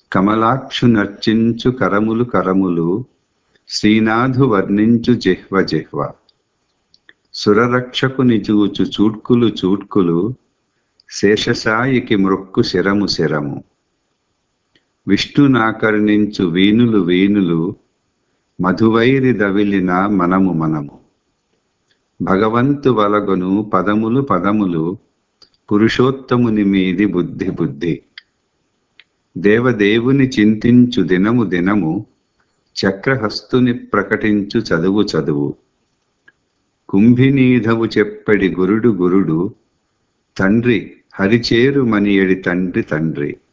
కమలాక్షు నర్చించు కరములు కరములు శ్రీనాథు వర్ణించు జిహ్వ జిహ్వ సురరక్షకుని చూచు చూడ్కులు చూడ్కులు శేషసాయికి మృక్కు శిరము శిరము విష్ణునాకర్ణించు వీణులు వీణులు మధువైరి దవిలిన మనము మనము భగవంతు వలగొను పదములు పదములు పురుషోత్తముని మీది బుద్ధి బుద్ధి దేవదేవుని చింతించు దినము దినము చక్రహస్తుని ప్రకటించు చదువు చదువు కుంభినీధవు చెప్పడి గురుడు గురుడు తండ్రి హరిచేరు మనియడి తండ్రి తండ్రి